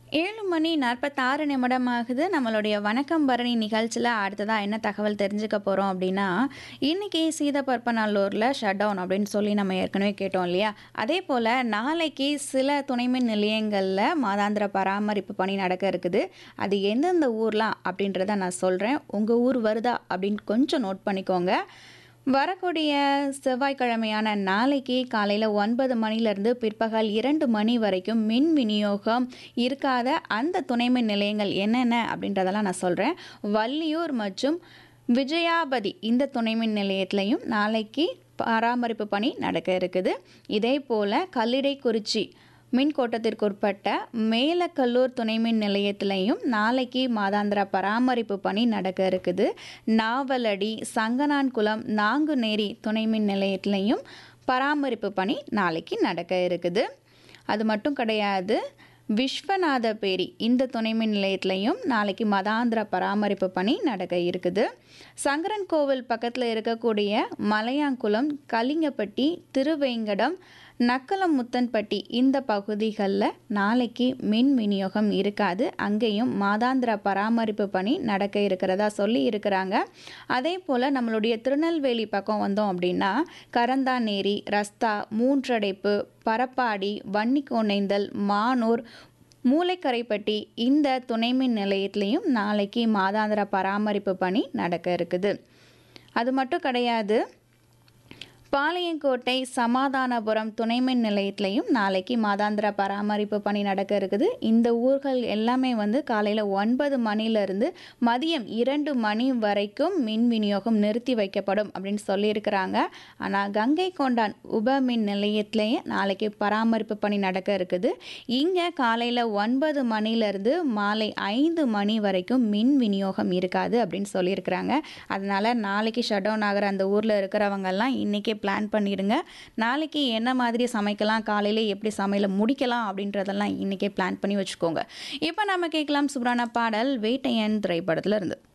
ஏழு மணி நாற்பத்தாறு நிமிடம் ஆகுது நம்மளுடைய வணக்கம் பரணி நிகழ்ச்சியில் அடுத்ததாக என்ன தகவல் தெரிஞ்சுக்க போகிறோம் அப்படின்னா இன்றைக்கி சீதப்பற்பநல்லூரில் ஷட் டவுன் அப்படின்னு சொல்லி நம்ம ஏற்கனவே கேட்டோம் இல்லையா அதே போல் நாளைக்கு சில துணைமின் நிலையங்களில் மாதாந்திர பராமரிப்பு பணி நடக்க இருக்குது அது எந்தெந்த ஊர்லாம் அப்படின்றத நான் சொல்கிறேன் உங்கள் ஊர் வருதா அப்படின்னு கொஞ்சம் நோட் பண்ணிக்கோங்க வரக்கூடிய செவ்வாய்க்கிழமையான நாளைக்கு காலையில் ஒன்பது மணிலேருந்து பிற்பகல் இரண்டு மணி வரைக்கும் மின் விநியோகம் இருக்காத அந்த துணைமின் நிலையங்கள் என்னென்ன அப்படின்றதெல்லாம் நான் சொல்கிறேன் வள்ளியூர் மற்றும் விஜயாபதி இந்த துணைமின் நிலையத்திலையும் நாளைக்கு பராமரிப்பு பணி நடக்க இருக்குது இதே போல் கல்லிடைக்குறிச்சி மின் கோட்டத்திற்குட்பட்ட மேலக்கல்லூர் துணைமின் நிலையத்திலையும் நாளைக்கு மாதாந்திர பராமரிப்பு பணி நடக்க இருக்குது நாவலடி சங்கனான்குளம் நாங்குநேரி துணைமின் நிலையத்திலையும் பராமரிப்பு பணி நாளைக்கு நடக்க இருக்குது அது மட்டும் கிடையாது விஸ்வநாதபேரி இந்த துணைமின் நிலையத்திலையும் நாளைக்கு மதாந்திர பராமரிப்பு பணி நடக்க இருக்குது சங்கரன் கோவில் பக்கத்தில் இருக்கக்கூடிய மலையாங்குளம் கலிங்கப்பட்டி திருவேங்கடம் நக்கலம் முத்தன்பட்டி இந்த பகுதிகளில் நாளைக்கு மின் விநியோகம் இருக்காது அங்கேயும் மாதாந்திர பராமரிப்பு பணி நடக்க இருக்கிறதா சொல்லி இருக்கிறாங்க அதே போல் நம்மளுடைய திருநெல்வேலி பக்கம் வந்தோம் அப்படின்னா கரந்தாநேரி ரஸ்தா மூன்றடைப்பு பரப்பாடி வன்னிக்கோணைந்தல் மானூர் மூளைக்கரைப்பட்டி இந்த துணைமின் நிலையத்திலையும் நாளைக்கு மாதாந்திர பராமரிப்பு பணி நடக்க இருக்குது அது மட்டும் கிடையாது பாளையங்கோட்டை சமாதானபுரம் துணைமின் நிலையத்திலையும் நாளைக்கு மாதாந்திர பராமரிப்பு பணி நடக்க இருக்குது இந்த ஊர்கள் எல்லாமே வந்து காலையில் ஒன்பது மணிலேருந்து மதியம் இரண்டு மணி வரைக்கும் மின் விநியோகம் நிறுத்தி வைக்கப்படும் அப்படின்னு சொல்லியிருக்கிறாங்க ஆனால் கங்கை கொண்டான் உப மின் நிலையத்திலேயே நாளைக்கு பராமரிப்பு பணி நடக்க இருக்குது இங்கே காலையில் ஒன்பது மணிலேருந்து மாலை ஐந்து மணி வரைக்கும் மின் விநியோகம் இருக்காது அப்படின்னு சொல்லியிருக்கிறாங்க அதனால் நாளைக்கு ஷட் டவுன் ஆகிற அந்த ஊரில் இருக்கிறவங்கெல்லாம் இன்றைக்கே பிளான் பண்ணிடுங்க நாளைக்கு என்ன மாதிரி சமைக்கலாம் காலையில் எப்படி சமையலை முடிக்கலாம் அப்படின்றதெல்லாம் இன்றைக்கே பிளான் பண்ணி வச்சுக்கோங்க இப்போ நம்ம கேட்கலாம் சுப்ரான பாடல் வேட்டையன் திரைப்படத்தில் இருந்து